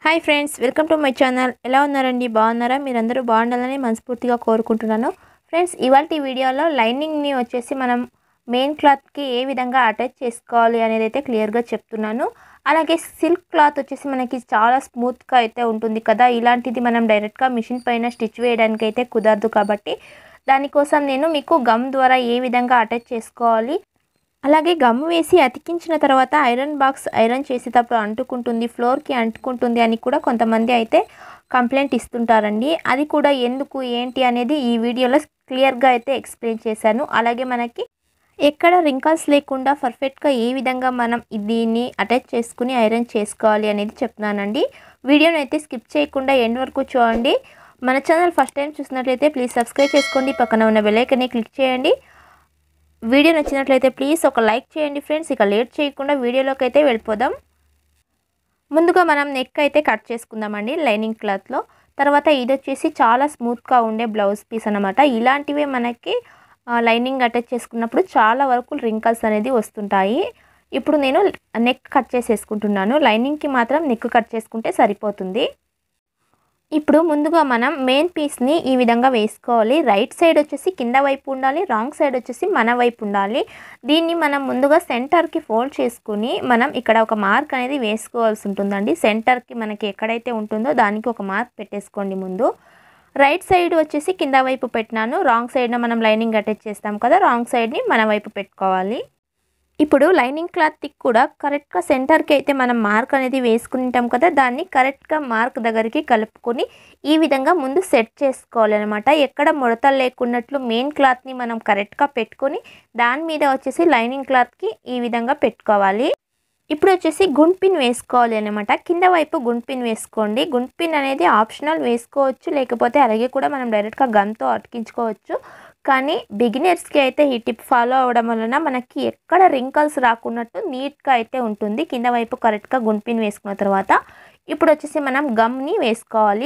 hi friends welcome to my channel ఎలా ఉన్నారండి బాగున్నారా మీరందరూ బాగుండాలని మనస్ఫూర్తిగా కోరుకుంటున్నాను ఫ్రెండ్స్ ఇవాళ వీడియోలో లైనింగ్ని వచ్చేసి మనం మెయిన్ క్లాత్కి ఏ విధంగా అటాచ్ చేసుకోవాలి అనేది అయితే క్లియర్గా చెప్తున్నాను అలాగే సిల్క్ క్లాత్ వచ్చేసి మనకి చాలా స్మూత్గా అయితే ఉంటుంది కదా ఇలాంటిది మనం డైరెక్ట్గా మిషన్ పైన స్టిచ్ వేయడానికి అయితే కుదరదు కాబట్టి దానికోసం నేను మీకు గమ్ ద్వారా ఏ విధంగా అటాచ్ చేసుకోవాలి అలాగే గమ్ వేసి అతికించిన తర్వాత ఐరన్ బాక్స్ ఐరన్ చేసేటప్పుడు అంటుకుంటుంది ఫ్లోర్కి అంటుకుంటుంది అని కూడా కొంతమంది అయితే కంప్లైంట్ ఇస్తుంటారండి అది కూడా ఎందుకు ఏంటి అనేది ఈ వీడియోలో క్లియర్గా అయితే ఎక్స్ప్లెయిన్ చేశాను అలాగే మనకి ఎక్కడ రింకల్స్ లేకుండా పర్ఫెక్ట్గా ఏ విధంగా మనం దీన్ని అటాచ్ చేసుకుని ఐరన్ చేసుకోవాలి అనేది చెప్తున్నానండి వీడియోని అయితే స్కిప్ చేయకుండా ఎండ్ వరకు చూడండి మన ఛానల్ ఫస్ట్ టైం చూసినట్లయితే ప్లీజ్ సబ్స్క్రైబ్ చేసుకోండి పక్కన ఉన్న బెల్లైకన్ని క్లిక్ చేయండి వీడియో నచ్చినట్లయితే ప్లీజ్ ఒక లైక్ చేయండి ఫ్రెండ్స్ ఇక లేట్ చేయకుండా వీడియోలోకి అయితే వెళ్ళిపోదాం ముందుగా మనం నెక్ అయితే కట్ చేసుకుందామండి లైనింగ్ క్లాత్లో తర్వాత ఇది వచ్చేసి చాలా స్మూత్గా ఉండే బ్లౌజ్ పీస్ అనమాట ఇలాంటివే మనకి లైనింగ్ అటాచ్ చేసుకున్నప్పుడు చాలా వరకు రింకల్స్ అనేది వస్తుంటాయి ఇప్పుడు నేను నెక్ కట్ చేసేసుకుంటున్నాను లైనింగ్కి మాత్రం నెక్ కట్ చేసుకుంటే సరిపోతుంది ఇప్పుడు ముందుగా మనం మెయిన్ పీస్ని ఈ విధంగా వేసుకోవాలి రైట్ సైడ్ వచ్చేసి కింద వైపు ఉండాలి రాంగ్ సైడ్ వచ్చేసి మన వైపు ఉండాలి దీన్ని మనం ముందుగా సెంటర్కి ఫోల్డ్ చేసుకుని మనం ఇక్కడ ఒక మార్క్ అనేది వేసుకోవాల్సి ఉంటుందండి సెంటర్కి మనకి ఎక్కడైతే ఉంటుందో దానికి ఒక మార్క్ పెట్టేసుకోండి ముందు రైట్ సైడ్ వచ్చేసి కింద వైపు పెట్టినాను రాంగ్ సైడ్న మనం లైనింగ్ అటాచ్ చేస్తాం కదా రాంగ్ సైడ్ని మన వైపు పెట్టుకోవాలి ఇప్పుడు లైనింగ్ క్లాత్కి కూడా కరెక్ట్గా సెంటర్కి అయితే మనం మార్క్ అనేది వేసుకుంటాం కదా దాన్ని కరెక్ట్గా మార్క్ దగ్గరికి కలుపుకొని ఈ విధంగా ముందు సెట్ చేసుకోవాలి అనమాట ఎక్కడ ముడతలు లేకున్నట్లు మెయిన్ క్లాత్ని మనం కరెక్ట్గా పెట్టుకొని దాని మీద వచ్చేసి లైనింగ్ క్లాత్కి ఈ విధంగా పెట్టుకోవాలి ఇప్పుడు వచ్చేసి గుండ్పిన్ వేసుకోవాలి అనమాట కింద వైపు గుండ్పిన్ వేసుకోండి గుండ్పిన్ అనేది ఆప్షనల్ వేసుకోవచ్చు లేకపోతే అలాగే కూడా మనం డైరెక్ట్గా గన్తో అతికించుకోవచ్చు కానీ బిగినర్స్కి అయితే ఈ టిప్ ఫాలో అవ్వడం వలన మనకి ఎక్కడ రింకల్స్ రాకున్నట్టు నీట్గా అయితే ఉంటుంది కింద వైపు కరెక్ట్గా గుండ్పిన్ వేసుకున్న తర్వాత ఇప్పుడు వచ్చేసి మనం గమ్ని వేసుకోవాలి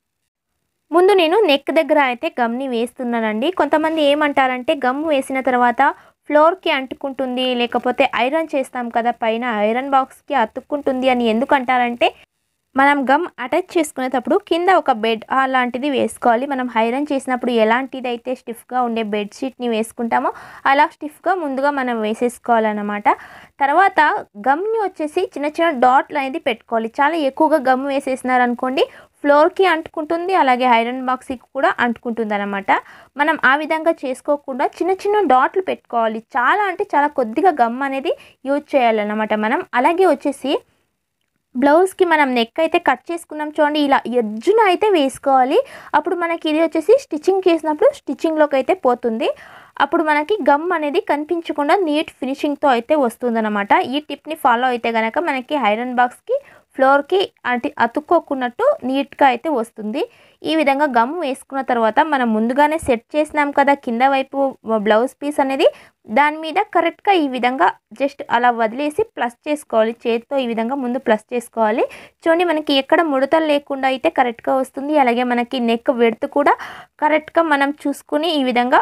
ముందు నేను నెక్ దగ్గర అయితే గమ్ని వేస్తున్నానండి కొంతమంది ఏమంటారంటే గమ్ వేసిన తర్వాత ఫ్లోర్కి అంటుకుంటుంది లేకపోతే ఐరన్ చేస్తాం కదా పైన ఐరన్ బాక్స్కి అతుక్కుంటుంది అని ఎందుకు అంటారంటే మనం గమ్ అటాచ్ చేసుకునేటప్పుడు కింద ఒక బెడ్ అలాంటిది వేసుకోవాలి మనం ఐరన్ చేసినప్పుడు ఎలాంటిది అయితే స్టిఫ్గా ఉండే బెడ్షీట్ని వేసుకుంటామో అలా స్టిఫ్గా ముందుగా మనం వేసేసుకోవాలన్నమాట తర్వాత గమ్ని వచ్చేసి చిన్న చిన్న డాట్లు అనేది పెట్టుకోవాలి చాలా ఎక్కువగా గమ్ వేసేసినారనుకోండి ఫ్లోర్కి అంటుకుంటుంది అలాగే ఐరన్ బాక్స్కి కూడా అంటుకుంటుంది అనమాట మనం ఆ విధంగా చేసుకోకుండా చిన్న చిన్న డాట్లు పెట్టుకోవాలి చాలా అంటే చాలా కొద్దిగా గమ్ అనేది యూజ్ చేయాలన్నమాట మనం అలాగే వచ్చేసి బ్లౌజ్కి మనం నెక్ అయితే కట్ చేసుకున్నాం చూడండి ఇలా ఎడ్జున అయితే వేసుకోవాలి అప్పుడు మనకి ఇది వచ్చేసి స్టిచ్చింగ్ చేసినప్పుడు స్టిచ్చింగ్లోకి అయితే పోతుంది అప్పుడు మనకి గమ్ అనేది కనిపించకుండా నీట్ ఫినిషింగ్తో అయితే వస్తుందన్నమాట ఈ టిప్ని ఫాలో అయితే కనుక మనకి ఐరన్ బాక్స్కి ఫ్లోర్కి అంటే అతుక్కోకున్నట్టు నీట్గా అయితే వస్తుంది ఈ విధంగా గమ్ వేసుకున్న తర్వాత మనం ముందుగానే సెట్ చేసినాం కదా కింద వైపు బ్లౌజ్ పీస్ అనేది దాని మీద కరెక్ట్గా ఈ విధంగా జస్ట్ అలా వదిలేసి ప్లస్ చేసుకోవాలి చేతితో ఈ విధంగా ముందు ప్లస్ చేసుకోవాలి చూడండి మనకి ఎక్కడ ముడతలు లేకుండా అయితే కరెక్ట్గా వస్తుంది అలాగే మనకి నెక్ వెడుతు కూడా కరెక్ట్గా మనం చూసుకుని ఈ విధంగా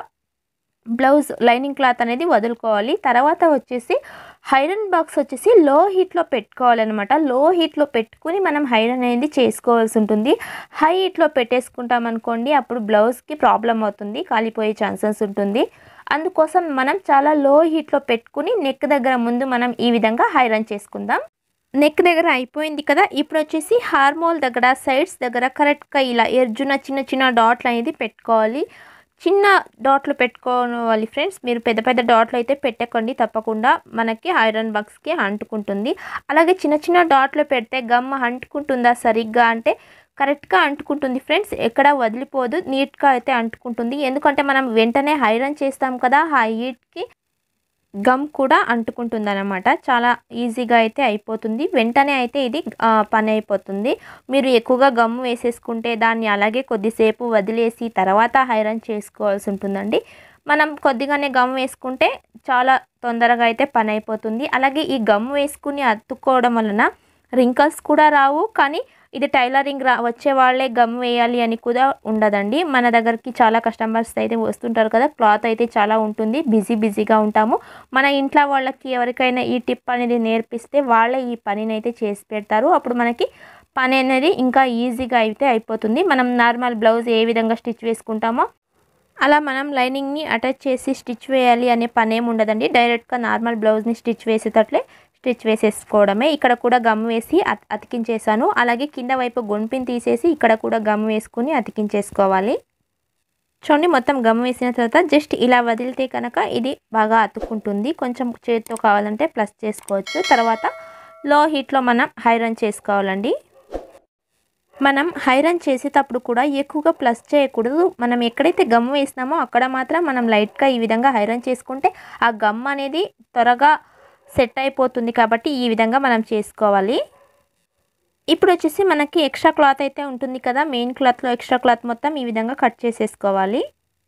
బ్లౌజ్ లైనింగ్ క్లాత్ అనేది వదులుకోవాలి తర్వాత వచ్చేసి ఐరన్ బాక్స్ వచ్చేసి లో హీట్లో పెట్టుకోవాలన్నమాట లో హీట్లో పెట్టుకుని మనం ఐరన్ అనేది చేసుకోవాల్సి ఉంటుంది హై హీట్లో పెట్టేసుకుంటాం అనుకోండి అప్పుడు బ్లౌజ్కి ప్రాబ్లం అవుతుంది కాలిపోయే ఛాన్సెస్ ఉంటుంది అందుకోసం మనం చాలా లో హీట్లో పెట్టుకుని నెక్ దగ్గర ముందు మనం ఈ విధంగా ఐరన్ చేసుకుందాం నెక్ దగ్గర అయిపోయింది కదా ఇప్పుడు వచ్చేసి హార్మోల్ దగ్గర సైడ్స్ దగ్గర కరెక్ట్గా ఇలా ఎర్జున చిన్న చిన్న డాట్లు అనేది పెట్టుకోవాలి చిన్న డాట్లు పెట్టుకోవాలి ఫ్రెండ్స్ మీరు పెద్ద పెద్ద డాట్లు అయితే పెట్టకండి తప్పకుండా మనకి ఐరన్ బాక్స్కి అంటుకుంటుంది అలాగే చిన్న చిన్న డాట్లు పెడితే గమ్ అంటుకుంటుందా సరిగ్గా అంటే కరెక్ట్గా అంటుకుంటుంది ఫ్రెండ్స్ ఎక్కడ వదిలిపోదు నీట్గా అయితే అంటుకుంటుంది ఎందుకంటే మనం వెంటనే ఐరన్ చేస్తాం కదా ఆ హీట్కి గమ్ కూడా అంటుకుంటుంది అనమాట చాలా ఈజీగా అయితే అయిపోతుంది వెంటనే అయితే ఇది పని అయిపోతుంది మీరు ఎక్కువగా గమ్ వేసేసుకుంటే దాన్ని అలాగే కొద్దిసేపు వదిలేసి తర్వాత ఐరన్ చేసుకోవాల్సి ఉంటుందండి మనం కొద్దిగానే గమ్ వేసుకుంటే చాలా తొందరగా అయితే పని అయిపోతుంది అలాగే ఈ గమ్ వేసుకుని అతుక్కోవడం వలన రింకల్స్ కూడా రావు కానీ ఇది టైలరింగ్ రా వచ్చే వాళ్ళే గమ్ వేయాలి అని కూడా ఉండదండి మన దగ్గరికి చాలా కస్టమర్స్ అయితే వస్తుంటారు కదా క్లాత్ అయితే చాలా ఉంటుంది బిజీ బిజీగా ఉంటాము మన ఇంట్లో వాళ్ళకి ఎవరికైనా ఈ టిప్ అనేది నేర్పిస్తే వాళ్ళే ఈ పనిని అయితే చేసి పెడతారు అప్పుడు మనకి పని అనేది ఇంకా ఈజీగా అయితే అయిపోతుంది మనం నార్మల్ బ్లౌజ్ ఏ విధంగా స్టిచ్ వేసుకుంటామో అలా మనం లైనింగ్ని అటాచ్ చేసి స్టిచ్ వేయాలి అనే పని ఏమి ఉండదండి డైరెక్ట్గా నార్మల్ బ్లౌజ్ని స్టిచ్ వేసేటట్లే స్టిచ్ వేసేసుకోవడమే ఇక్కడ కూడా గమ్ వేసి అత్ అతికించేసాను అలాగే కింద వైపు గొంపిని తీసేసి ఇక్కడ కూడా గమ్ వేసుకుని అతికించేసుకోవాలి చూడండి మొత్తం గమ్ వేసిన తర్వాత జస్ట్ ఇలా వదిలితే కనుక ఇది బాగా అతుక్కుంటుంది కొంచెం చేతితో కావాలంటే ప్లస్ చేసుకోవచ్చు తర్వాత లో హీట్లో మనం హైరన్ చేసుకోవాలండి మనం హైరన్ చేసేటప్పుడు కూడా ఎక్కువగా ప్లస్ చేయకూడదు మనం ఎక్కడైతే గమ్ వేసినామో అక్కడ మాత్రం మనం లైట్గా ఈ విధంగా హైరన్ చేసుకుంటే ఆ గమ్ అనేది త్వరగా సెట్ అయిపోతుంది కాబట్టి ఈ విధంగా మనం చేసుకోవాలి ఇప్పుడు వచ్చేసి మనకి ఎక్స్ట్రా క్లాత్ అయితే ఉంటుంది కదా మెయిన్ క్లాత్లో ఎక్స్ట్రా క్లాత్ మొత్తం ఈ విధంగా కట్ చేసేసుకోవాలి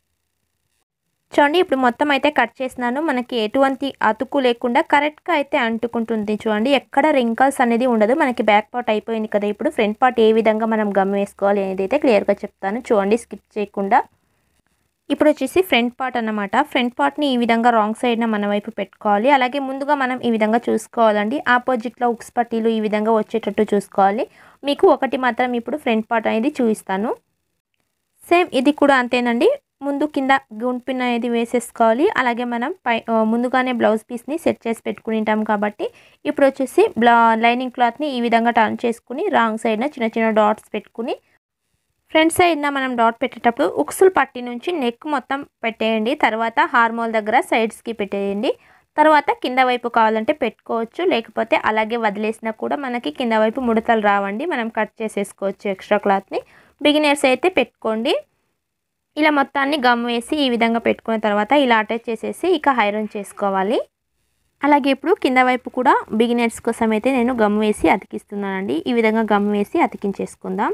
చూడండి ఇప్పుడు మొత్తం అయితే కట్ చేసినాను మనకి ఎటువంటి అతుకు లేకుండా కరెక్ట్గా అయితే అంటుకుంటుంది చూడండి ఎక్కడ రింకల్స్ అనేది ఉండదు మనకి బ్యాక్ పార్ట్ అయిపోయింది కదా ఇప్పుడు ఫ్రంట్ పార్ట్ ఏ విధంగా మనం గమ్ వేసుకోవాలి అనేది అయితే క్లియర్గా చెప్తాను చూడండి స్కిప్ చేయకుండా ఇప్పుడు వచ్చేసి ఫ్రంట్ పార్ట్ అన్నమాట ఫ్రంట్ పార్ట్ని ఈ విధంగా రాంగ్ సైడ్న మన వైపు పెట్టుకోవాలి అలాగే ముందుగా మనం ఈ విధంగా చూసుకోవాలండి ఆపోజిట్లో ఉక్స్ పట్టీలు ఈ విధంగా వచ్చేటట్టు చూసుకోవాలి మీకు ఒకటి మాత్రం ఇప్పుడు ఫ్రంట్ పార్ట్ అనేది చూపిస్తాను సేమ్ ఇది కూడా అంతేనండి ముందు కింద గుంపిన్ అనేది వేసేసుకోవాలి అలాగే మనం పై ముందుగానే బ్లౌజ్ పీస్ని సెట్ చేసి పెట్టుకుని ఉంటాం కాబట్టి ఇప్పుడు వచ్చేసి బ్లా లైనింగ్ క్లాత్ని ఈ విధంగా టర్న్ చేసుకుని రాంగ్ సైడ్న చిన్న చిన్న డాట్స్ పెట్టుకుని ఫ్రంట్ సైడ్న మనం డాట్ పెట్టేటప్పుడు ఉక్సులు పట్టి నుంచి నెక్ మొత్తం పెట్టేయండి తర్వాత హార్మోల్ దగ్గర సైడ్స్కి పెట్టేయండి తర్వాత కింద వైపు కావాలంటే పెట్టుకోవచ్చు లేకపోతే అలాగే వదిలేసినా కూడా మనకి కింద వైపు ముడతలు రావండి మనం కట్ చేసేసుకోవచ్చు ఎక్స్ట్రా క్లాత్ని బిగినర్స్ అయితే పెట్టుకోండి ఇలా మొత్తాన్ని గమ్ వేసి ఈ విధంగా పెట్టుకున్న తర్వాత ఇలా అటాచ్ చేసేసి ఇక హైరన్ చేసుకోవాలి అలాగే ఇప్పుడు కింద వైపు కూడా బిగినర్స్ కోసం అయితే నేను గమ్ వేసి అతికిస్తున్నానండి ఈ విధంగా గమ్ వేసి అతికించేసుకుందాం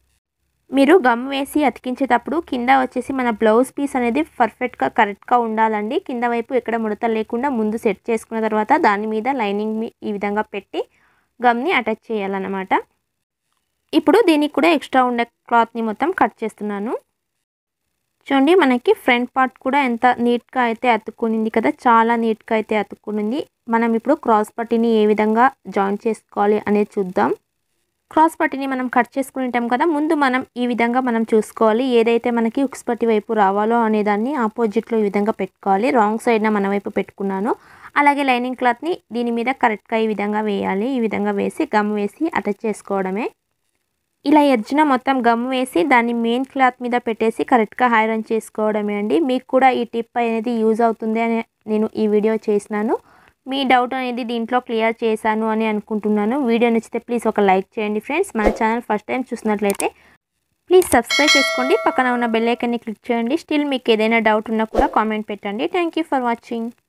మీరు గమ్ వేసి అతికించేటప్పుడు కింద వచ్చేసి మన బ్లౌజ్ పీస్ అనేది పర్ఫెక్ట్గా కరెక్ట్గా ఉండాలండి కింద వైపు ఎక్కడ ముడత లేకుండా ముందు సెట్ చేసుకున్న తర్వాత దాని మీద లైనింగ్ ఈ విధంగా పెట్టి గమ్ని అటాచ్ చేయాలన్నమాట ఇప్పుడు దీనికి కూడా ఎక్స్ట్రా ఉండే క్లాత్ని మొత్తం కట్ చేస్తున్నాను చూడండి మనకి ఫ్రంట్ పార్ట్ కూడా ఎంత నీట్గా అయితే అతుక్కునింది కదా చాలా నీట్గా అయితే అతుక్కునింది మనం ఇప్పుడు క్రాస్ పట్టీని ఏ విధంగా జాయిన్ చేసుకోవాలి అనేది చూద్దాం క్రాస్ పట్టీని మనం కట్ చేసుకుని ఉంటాం కదా ముందు మనం ఈ విధంగా మనం చూసుకోవాలి ఏదైతే మనకి ఉక్స్ పట్టి వైపు రావాలో అనే దాన్ని ఆపోజిట్లో ఈ విధంగా పెట్టుకోవాలి రాంగ్ సైడ్న మన వైపు పెట్టుకున్నాను అలాగే లైనింగ్ క్లాత్ని దీని మీద కరెక్ట్గా ఈ విధంగా వేయాలి ఈ విధంగా వేసి గమ్ వేసి అటాచ్ చేసుకోవడమే ఇలా ఎడ్జ్న మొత్తం గమ్ వేసి దాన్ని మెయిన్ క్లాత్ మీద పెట్టేసి కరెక్ట్గా హైరన్ చేసుకోవడమే అండి మీకు కూడా ఈ టిప్ అనేది యూజ్ అవుతుంది అని నేను ఈ వీడియో చేసినాను మీ డౌట్ అనేది దీంట్లో క్లియర్ చేశాను అని అనుకుంటున్నాను వీడియో నచ్చితే ప్లీజ్ ఒక లైక్ చేయండి ఫ్రెండ్స్ మన ఛానల్ ఫస్ట్ టైం చూసినట్లయితే ప్లీజ్ సబ్స్క్రైబ్ చేసుకోండి పక్కన ఉన్న బెల్ ఐకన్ని క్లిక్ చేయండి స్టిల్ మీకు ఏదైనా డౌట్ ఉన్నా కూడా కామెంట్ పెట్టండి థ్యాంక్ ఫర్ వాచింగ్